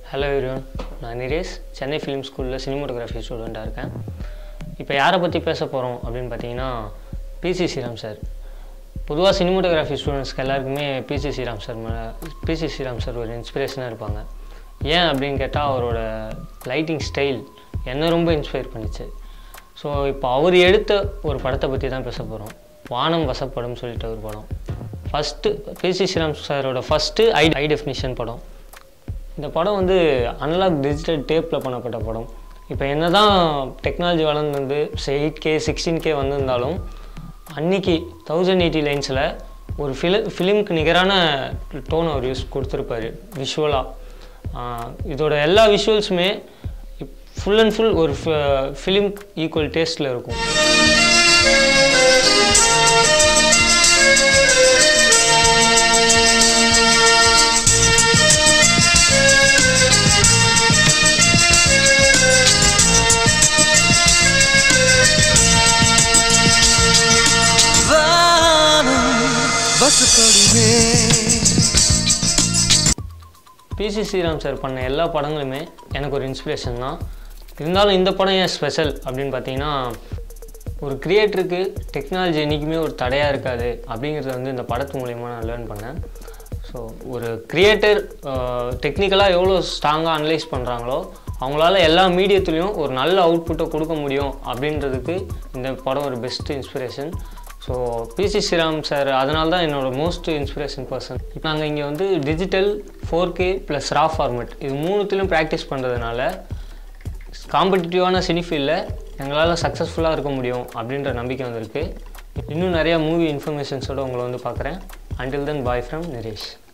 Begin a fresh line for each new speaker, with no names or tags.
hello everyone நான் Niresh Chennai film ஸ்கூலில் cinematography ஸ்டூடெண்ட்டாக இருக்கேன் இப்போ யாரை பற்றி பேச போகிறோம் அப்படின்னு பார்த்தீங்கன்னா பிசி ஸ்ரீராம் சார் பொதுவாக சினிமோட்டோகிராஃபி ஸ்டூடெண்ட்ஸ்க்கு எல்லாருக்குமே பிசி ஸ்ரீராம் சார் மேலே பிசி ஸ்ரீராம் சார் ஒரு இன்ஸ்பிரேஷனாக இருப்பாங்க ஏன் அப்படின்னு கேட்டால் அவரோட லைட்டிங் ஸ்டைல் என்னை ரொம்ப இன்ஸ்பயர் பண்ணிச்சு ஸோ இப்போ அவர் எடுத்த ஒரு படத்தை பற்றி தான் பேச போகிறோம் வானம் வசப்படம் சொல்லிட்டு ஒரு படம் ஃபஸ்ட்டு பிசி ஸ்ரீராம் சாரோட ஃபஸ்ட்டு ஐ ஐ டெஃபினிஷன் படம் இந்த படம் வந்து அனலாக் டிஜிட்டல் டேப்பில் பண்ணப்பட்ட படம் இப்போ என்ன தான் டெக்னாலஜி வளர்ந்து வந்து எயிட் கே சிக்ஸ்டீன் கே வந்திருந்தாலும் அன்னைக்கு தௌசண்ட் எயிட்டி லைன்ஸில் ஒரு ஃபிலி ஃபிலிம்க்கு நிகரான டோன் அவர் யூஸ் கொடுத்துருப்பாரு விஷுவலாக இதோட எல்லா விஷுவல்ஸுமே ஃபுல் அண்ட் ஃபுல் ஒரு ஃபிலிம் ஈக்குவல் டேஸ்ட்டில் இருக்கும் பிசி ஸ்ரீராம் சார் பண்ண எல்லா படங்களுமே எனக்கு ஒரு இன்ஸ்பிரேஷன் தான் இருந்தாலும் இந்த படம் ஏன் ஸ்பெஷல் அப்படின்னு பார்த்தீங்கன்னா ஒரு கிரியேட்டருக்கு டெக்னாலஜி என்றைக்குமே ஒரு தடையாக இருக்காது அப்படிங்கிறத வந்து இந்த படத்து மூலயமா நான் லேர்ன் பண்ணேன் ஸோ ஒரு கிரியேட்டர் டெக்னிக்கலாக எவ்வளோ ஸ்ட்ராங்காக அனலைஸ் பண்ணுறாங்களோ அவங்களால எல்லா மீடியத்துலேயும் ஒரு நல்ல அவுட்புட்டை கொடுக்க முடியும் அப்படின்றதுக்கு இந்த படம் ஒரு best inspiration so PC Sriram sir அதனால தான் என்னோட மோஸ்ட் இன்ஸ்பிரேஷன் பர்சன் இப்போ நாங்கள் இங்கே வந்து digital four K plus raw format இது மூணுத்திலும் ப்ராக்டிஸ் பண்ணுறதுனால காம்படிட்டிவான சினிஃபீல்டில் எங்களால் சக்ஸஸ்ஃபுல்லாக இருக்க முடியும் அப்படின்ற நம்பிக்கை வந்திருக்கு இன்னும் நிறையா மூவி இன்ஃபர்மேஷன்ஸோடு உங்களை வந்து பார்க்குறேன் until then bye from Naresh